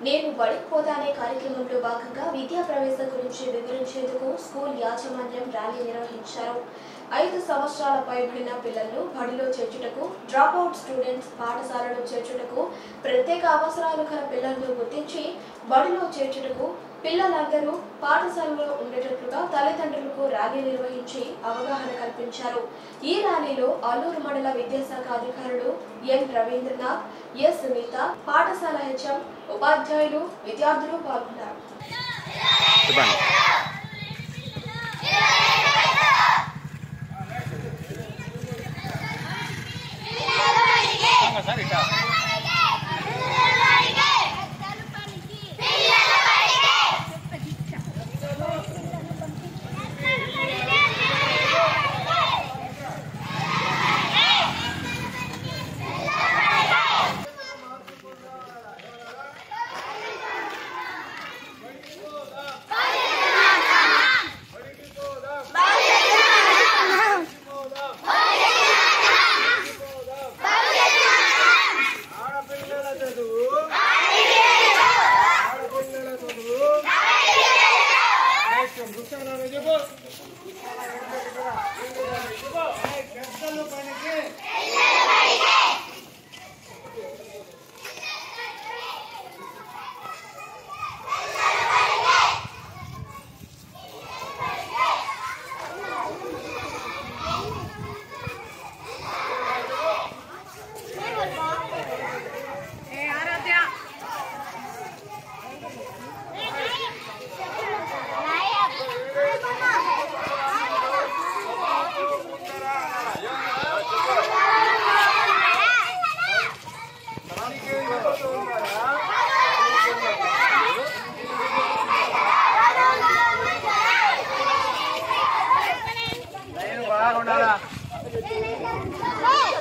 నేను బడికి పోతా అనే కార్యక్రమంలో భాగంగా విద్యా ప్రవేశం గురించి వివరించేందుకు స్కూల్ యాజమాన్యం ర్యాలీ నిర్వహించారు ఐదు సంవత్సరాల పైబడిన పిల్లలు బడిలో చేర్చుటకు డ్రాప్ అవుట్ స్టూడెంట్స్ పాఠశాలలో చేర్చుటకు ప్రత్యేక అవసరాలు గల పిల్లలను గుర్తించి బడిలో చేర్చుటకు పిల్లలందరూ పాఠశాలలో ఉండేటట్లుగా తల్లిదండ్రులకు ర్యాలీ నిర్వహించి అవగాహన కల్పించారు ఈ ర్యాలీలో అల్లూరు మండల విద్యాశాఖ అధికారులు ఎన్ రవీంద్రనాథ్ ఎస్ సునీత పాఠశాల హెచ్ఎం ఉపాధ్యాయులు విద్యార్థులు పాల్గొన్నారు చెప్పండి ఆడపిల్లల చదువు ఆడపిల్లల చదువు నెక్స్ట్ కూర్చోనాడు చెప్పు చెప్పు పెద్దలు పనికి పనికి వెళ్ళిపోతూ ఉన్నారా? నేను బాగుండాలా